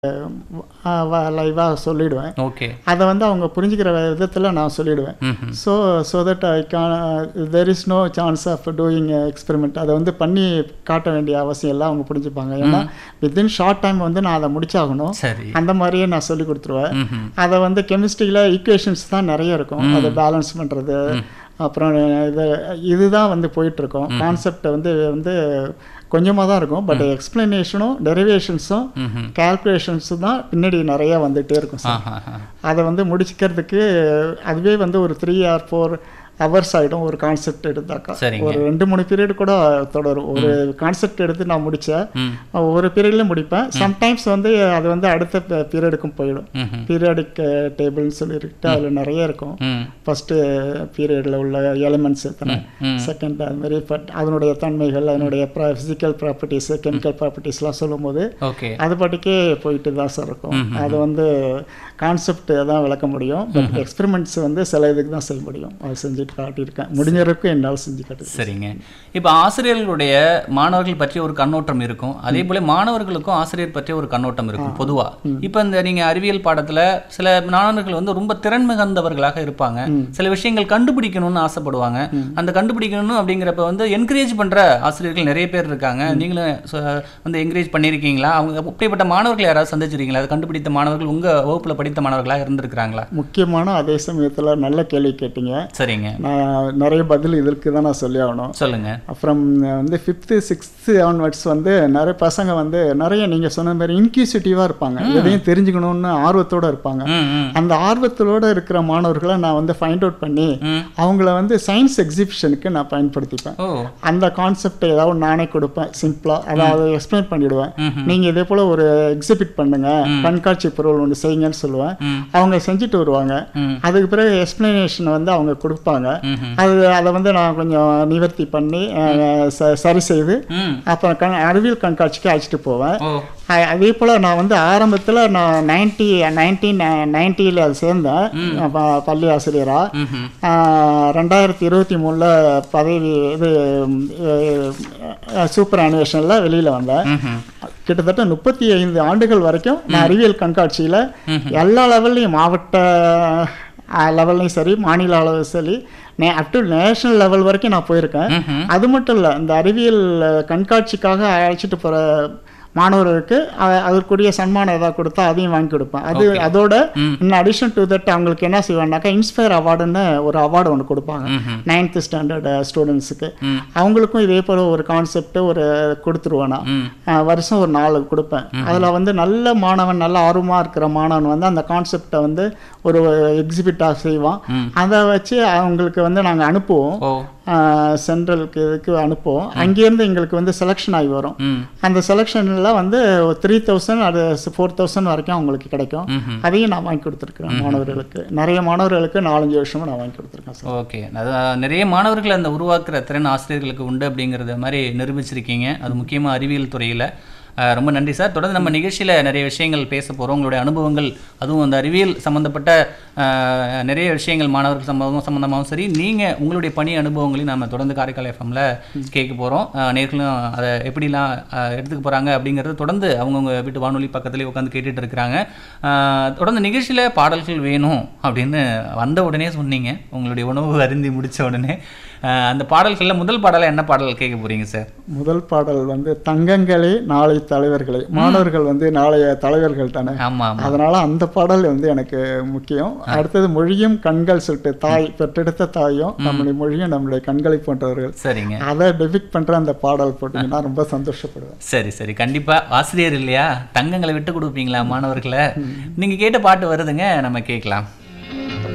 லைவாக சொல்லிடுவேன் ஓகே அதை வந்து அவங்க புரிஞ்சுக்கிற விதத்தில் நான் சொல்லிடுவேன் ம்ஹும். So so that I can there is no chance of doing experiment அதை வந்து பண்ணி காட்ட வேண்டிய அவசியம் இல்லை அவங்க புரிஞ்சுப்பாங்க ஏன்னா வித்தின் ஷார்ட் டைம் வந்து நான் அதை முடிச்சாகணும் சரி அந்த மாதிரியே நான் சொல்லி கொடுத்துருவேன் ம்ஹும். அதை வந்து கெமிஸ்ட்ரியில் ஈக்குவேஷன்ஸ் தான் நிறைய இருக்கும் அதை பேலன்ஸ் பண்ணுறது அப்புறம் இது இதுதான் வந்து போயிட்டுருக்கோம் கான்செப்ட் வந்து வந்து கொஞ்சமாக தான் இருக்கும் பட் எக்ஸ்பிளனேஷனும் டெரிவேஷன்ஸும் ம்ஹும். கால்குலேஷன்ஸும் தான் பின்னாடி நிறையா வந்துகிட்டே இருக்கும் சார் ஆஹா, ஆஹா. அதை வந்து முடிச்சுக்கிறதுக்கு அதுவே வந்து ஒரு த்ரீ ஆர் ஃபோர் ஹவர்ஸ் ஆகிடும் ஒரு கான்செப்ட் எடுத்தாக்கா சரிங்க. ஒரு ரெண்டு மூணு பீரியட் கூட தொடரும் ஒரு கான்செப்ட் எடுத்து நான் முடித்தேன் ம். ஒரு பீரியட்ல முடிப்பேன் சம்டைம்ஸ் வந்து அது வந்து அடுத்த பீரியடுக்கும் போயிடும் ம்ஹும். பீரியாடிக் டேபிள்னு சொல்லிட்டு அதில் நிறைய இருக்கும் ம். ஃபஸ்ட்டு பீரியடில் உள்ள எலிமெண்ட்ஸ் எத்தனை ம். செகண்ட் அது மாதிரி பட் அதனுடைய தன்மைகள் அதனுடைய ஃபிசிக்கல் ப்ராப்பர்ட்டிஸ் கெமிக்கல் ப்ராப்பர்ட்டிஸ்லாம் சொல்லும்போது ஓகே அது பாட்டுக்கே போயிட்டு தான் சார் இருக்கும் அது வந்து கான்செப்ட் தான் விளக்க முடியும் பட் எக்ஸ்பெரிமெண்ட்ஸ் வந்து சில இதுக்கு தான் செய்ய முடியும் அது செஞ்சுட்டு காட்டியிருக்கேன் முடிஞ்ச வரைக்கும் என்னால் செஞ்சு காட்டு சரிங்க இப்போ ஆசிரியர்களுடைய மாணவர்கள் பற்றிய ஒரு கண்ணோட்டம் இருக்கும் அதே போல மாணவர்களுக்கும் ஆசிரியர் பற்றிய ஒரு கண்ணோட்டம் இருக்கும் பொதுவா இப்போ இந்த நீங்க அறிவியல் பாடத்துல சில மாணவர்கள் வந்து ரொம்ப திறன் மிகுந்தவர்களாக இருப்பாங்க சில விஷயங்கள் கண்டுபிடிக்கணும்னு ஆசைப்படுவாங்க அந்த கண்டுபிடிக்கணும் அப்படிங்கிறப்ப வந்து என்கரேஜ் பண்ற ஆசிரியர்கள் நிறைய பேர் இருக்காங்க நீங்களும் ச- வந்து என்கரேஜ் பண்ணியிருக்கீங்களா அவங்க அப்படிப்பட்ட மாணவர்கள் யாராவது சந்திச்சிருக்கீங்களா அதை கண்டுபிடித்த மாணவர்கள் உங்க வகுப்புல படித்த மாணவர்களாக இருந்திருக்கிறாங்களா முக்கியமான அதே சமயத்தில் நல்ல கேள்வி கேட்டீங்க சரிங்க நான் நிறைய பதில் இதற்கு தான் நான் சொல்லி ஆகணும் சொல்லுங்க அப்புறம் வந்து ஃபிஃப்த்து சிக்ஸ்த்து ஆன்வர்ட்ஸ் வந்து நிறைய பசங்க வந்து நிறைய நீங்கள் சொன்ன மாதிரி இன்க்யூசிட்டிவாக இருப்பாங்க எதையும் தெரிஞ்சுக்கணும்னு ஆர்வத்தோட இருப்பாங்க ம் ம் அந்த ஆர்வத்தோட இருக்கிற மாணவர்களை நான் வந்து ஃபைண்ட் அவுட் பண்ணி ம். அவங்கள வந்து சயின்ஸ் எக்ஸிபிஷனுக்கு நான் பயன்படுத்திப்பேன் ஓ அந்த கான்செப்ட் ஏதாவது நானே கொடுப்பேன் சிம்பிளாக அதாவது எக்ஸ்பிளைன் பண்ணிடுவேன் நீங்கள் இதே போல் ஒரு எக்ஸிபிட் பண்ணுங்க கண்காட்சி பொருள் ஒன்று செய்யுங்கன்னு சொல்லுவேன் ம். அவங்க செஞ்சுட்டு வருவாங்க ம். அதுக்கு பிறகு எக்ஸ்பிளனேஷன் வந்து அவங்க கொடுப்பாங்க ம்ஹும். அது அதை வந்து நான் கொஞ்சம் நிவர்த்தி பண்ணி அஹ், ச- சரி செய்து ம் அப்புறம் கண் அறிவியல் கண்காட்சிக்கு அழைச்சிட்டு போவேன் ஓ அ- அதே போல் நான் வந்து ஆரம்பத்தில் நான் நைன்டி நைன்டீன் நைன்ட்டியில் சேர்ந்தேன் ப- பள்ளி ஆசிரியராக ம்ஹும். ரெண்டாயிரத்தி இருபத்தி மூணில் பதவி இது சூப்பர் அனிவேஷனில் வெளியில் வந்தேன் ம்ஹும். கிட்டத்தட்ட முப்பத்தி ஐந்து ஆண்டுகள் வரைக்கும் நான் அறிவியல் கண்காட்சியில் எல்லா லெவல்லையும் மாவட்ட லெவல்லையும் சரி மாநில அளவு சரி நே அப் டு நேஷனல் லெவல் வரைக்கும் நான் போயிருக்கேன் ம்ஹும். அது மட்டும் இல்லை இந்த அறிவியல் அஹ், கண்காட்சிக்காக அழைச்சிட்டு போகிற மாணவர்களுக்கு அ- அதற்குரிய சன்மானம் ஏதாவது கொடுத்தா அதையும் வாங்கி கொடுப்பேன் அது அதோட இன் அடிஷன் டு தட் அவங்களுக்கு என்ன செய்வாங்கனாக்கா இன்ஸ்பயர் அவார்டுன்னு ஒரு அவார்டு ஒன்று கொடுப்பாங்க ம்ஹும். நைன்த்து ஸ்டாண்டர்ட் ஸ்டூடெண்ட்ஸுக்கு ம். அவங்களுக்கும் இதே போல் ஒரு கான்செப்ட் ஒரு கொடுத்துருவேன் நான் ம் அஹ் வருஷம் ஒரு நாலு கொடுப்பேன் அதில் வந்து நல்ல மாணவன் நல்ல ஆர்வமாக இருக்கிற மாணவன் வந்து அந்த கான்செப்டை வந்து ஒரு எக்ஸிபிட்டாக செய்வான் அதை வச்சு அவங்களுக்கு வந்து நாங்கள் அனுப்புவோம் ஓ சென்ட்ரலுக்கு இதுக்கு அனுப்புவோம் அங்கேருந்து எங்களுக்கு வந்து செலெக்ஷன் ஆகி வரும் ம் அந்த செலெக்ஷனில் வந்து த்ரீ தௌசண்ட் அது ஃபோர் தௌசண்ட் வரைக்கும் அவங்களுக்கு கிடைக்கும் ம்ஹும். அதையும் நான் வாங்கி கொடுத்துருக்கேன் மாணவர்களுக்கு நிறைய மாணவர்களுக்கு நாலஞ்சு வருஷமும் நான் வாங்கி கொடுத்துருக்கேன் சார் ஓகே அது நிறைய மாணவர்கள் அந்த உருவாக்குற திறன் ஆசிரியர்களுக்கு உண்டு அப்படிங்கிறத மாதிரி நிரூபிச்சிருக்கீங்க அது முக்கியமாக அறிவியல் துறையில் அஹ், ரொம்ப நன்றி சார் தொடர்ந்து நம்ம நிகழ்ச்சியில் நிறைய விஷயங்கள் பேச போகிறோம் உங்களுடைய அனுபவங்கள் அதுவும் அந்த அறிவியல் சம்மந்தப்பட்ட அஹ், நிறைய விஷயங்கள் மாணவர்கள் சம்பவம் சம்மந்தமாகவும் சரி நீங்கள் உங்களுடைய பணி அனுபவங்களையும் நம்ம தொடர்ந்து காரைக்கால் எஃப்எம்ல கேட்க போகிறோம் நேர்களும் அதை எப்படிலாம் அஹ், எடுத்துக்க போகிறாங்க அப்படிங்கிறது தொடர்ந்து அவங்கவுங்க வீட்டு வானொலி பக்கத்துலேயே உட்காந்து கேட்டுட்டு இருக்கிறாங்க அஹ், தொடர்ந்து நிகழ்ச்சியில் பாடல்கள் வேணும் அப்படின்னு வந்த உடனே சொன்னீங்க உங்களுடைய உணவு அருந்தி முடிச்ச உடனே அஹ், அந்த பாடல்களில் முதல் பாடலை என்ன பாடல் கேட்க போறீங்க சார் முதல் பாடல் வந்து தங்கங்களே நாளை தலைவர்களே மாணவர்கள் வந்து நாளைய தலைவர்கள் தானே ஆமா ஆமா அதனால அந்த பாடல் வந்து எனக்கு முக்கியம் அடுத்தது மொழியும் கண்கள் சொல்லிட்டு தாய் பெற்றெடுத்த தாயும் நம்முடைய மொழியும் நம்மளுடைய கண்களை போன்றவர்கள் சரிங்க அதை டெபிக் பண்ற அந்த பாடல் போட்டீங்கன்னா ரொம்ப சந்தோஷப்படுவேன் சரி சரி கண்டிப்பா ஆசிரியர் இல்லையா தங்கங்களை விட்டு கொடுப்பீங்களா மாணவர்களை நீங்க கேட்ட பாட்டு வருதுங்க நம்ம கேட்கலாம்